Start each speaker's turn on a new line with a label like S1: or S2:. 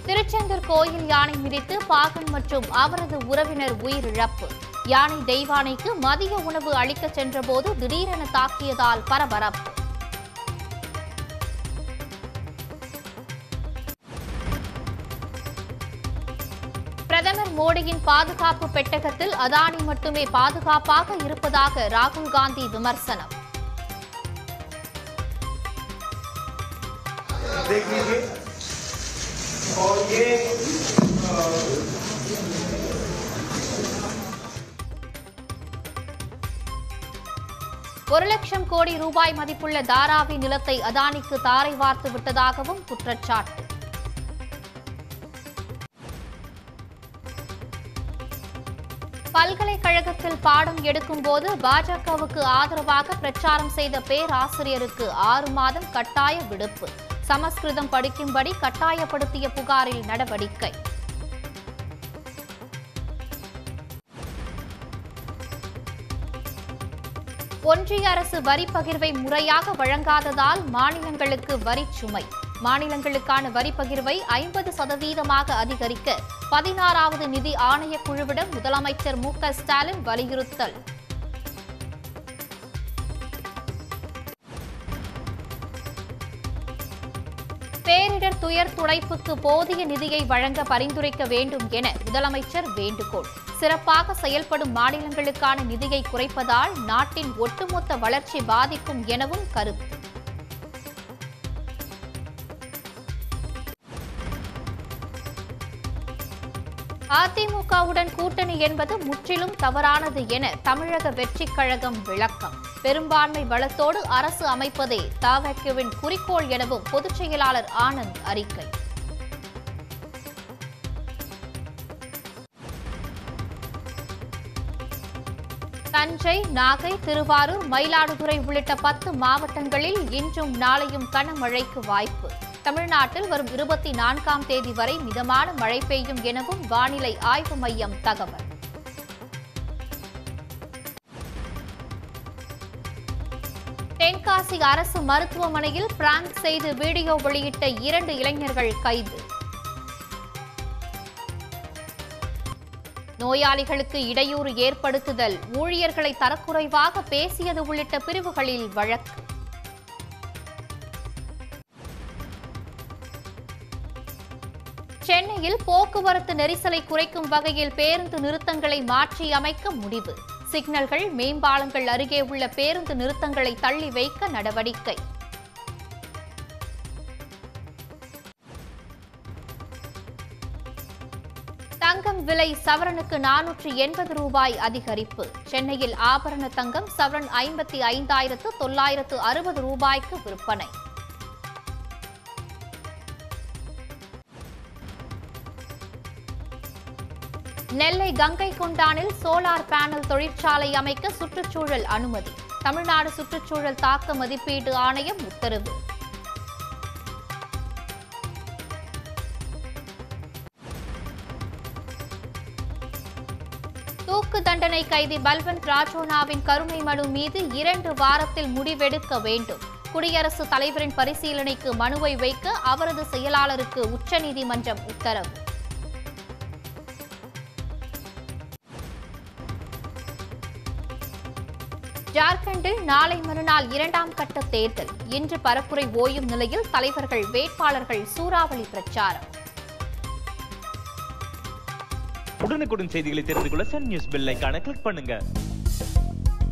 S1: திருச்செந்தூர் கோயில் யானை மிதித்து பாகன் மற்றும் அவரது உறவினர் உயிரிழப்பு யானை தெய்வானைக்கு மதிய உணவு அளிக்கச் சென்றபோது திடீரென தாக்கியதால் பரபரப்பு பிரதமர் மோடியின் பாதுகாப்பு பெட்டகத்தில் அதானி மட்டுமே பாதுகாப்பாக இருப்பதாக ராகுல் காந்தி விமர்சனம்
S2: देख लीजिए और ये
S1: ஒரு லட்சம் கோடி ரூபாய் மதிப்புள்ள தாராவி நிலத்தை அதானிக்கு தாரை வார்த்து விட்டதாகவும் குற்றச்சாட்டு பல்கலைக்கழகத்தில் பாடம் எடுக்கும்போது பாஜகவுக்கு ஆதரவாக பிரச்சாரம் செய்த பேராசிரியருக்கு ஆறு மாதம் கட்டாய விடுப்பு சமஸ்கிருதம் படிக்கும்படி கட்டாயப்படுத்திய புகாரில் நடவடிக்கை ஒன்றிய அரசு வரி பகிர்வை முறையாக வழங்காததால் மாநிலங்களுக்கு வரிச் சுமை மாநிலங்களுக்கான வரி பகிர்வை ஐம்பது சதவீதமாக அதிகரிக்க பதினாறாவது நிதி ஆணையக் குழுவிடம் முதலமைச்சர் மு க ஸ்டாலின் வலியுறுத்தல் பேரிடர் துயர் துடைப்புக்கு போதிய நிதியை வழங்க பரிந்துரைக்க வேண்டும் என முதலமைச்சர் வேண்டுகோள் சிறப்பாக செயல்படும் மாநிலங்களுக்கான நிதியை குறைப்பதால் நாட்டின் ஒட்டுமொத்த வளர்ச்சி பாதிக்கும் எனவும் கருத்து அதிமுகவுடன் கூட்டணி என்பது முற்றிலும் தவறானது என தமிழக வெற்றிக் கழகம் விளக்கம் பெரும்பான்மை பலத்தோடு அரசு அமைப்பதே தவகவின் குறிக்கோள் எனவும் பொதுச் செயலாளர் ஆனந்த் அறிக்கை தஞ்சை நாகை திருவாரூர் மயிலாடுதுறை உள்ளிட்ட பத்து மாவட்டங்களில் இன்றும் நாளையும் கனமழைக்கு வாய்ப்பு தமிழ்நாட்டில் வரும் இருபத்தி நான்காம் தேதி வரை மிதமான மழை பெய்யும் எனவும் வானிலை ஆய்வு மையம் தகவல் தென்காசி அரசு மருத்துவமனையில் பிராங்க் செய்து வீடியோ வெளியிட்ட இரண்டு இளைஞர்கள் கைது நோயாளிகளுக்கு இடையூறு ஏற்படுத்துதல் ஊழியர்களை தரக்குறைவாக பேசியது உள்ளிட்ட பிரிவுகளில் வழக்கு சென்னையில் போக்குவரத்து நெரிசலை குறைக்கும் வகையில் பேருந்து நிறுத்தங்களை மாற்றி அமைக்க முடிவு சிக்னல்கள் மேம்பாலங்கள் அருகே உள்ள பேருந்து நிறுத்தங்களை தள்ளி வைக்க நடவடிக்கை தங்கம் விலை சவரனுக்கு நானூற்று எண்பது ரூபாய் அதிகரிப்பு சென்னையில் ஆபரண தங்கம் சவரன் ஐம்பத்தி ஐந்தாயிரத்து தொள்ளாயிரத்து அறுபது ரூபாய்க்கு விற்பனை நெல்லை கங்கை கொண்டானில் சோலார் பேனல் தொழிற்சாலை அமைக்க சுற்றுச்சூழல் அனுமதி தமிழ்நாடு சுற்றுச்சூழல் தாக்க மதிப்பீட்டு ஆணையம் உத்தரவு தூக்கு தண்டனை கைதி பல்வந்த் ராஜோனாவின் கருணை மனு மீது இரண்டு வாரத்தில் முடிவெடுக்க வேண்டும் குடியரசுத் தலைவரின் பரிசீலனைக்கு மனுவை வைக்க அவரது செயலாளருக்கு உச்சநீதிமன்றம் உத்தரவு ஜார்க்கண்டில் நாளை மறுநாள் இரண்டாம் கட்ட தேர்தல் இன்று பரப்புரை ஓயும் நிலையில் தலைவர்கள் வேட்பாளர்கள் சூறாவளி பிரச்சாரம்
S3: உடனுக்குடன் செய்திகளை தெரிந்து கொள்ள சன் நியூஸ் பெல் ஐகானை கிளிக் பண்ணுங்க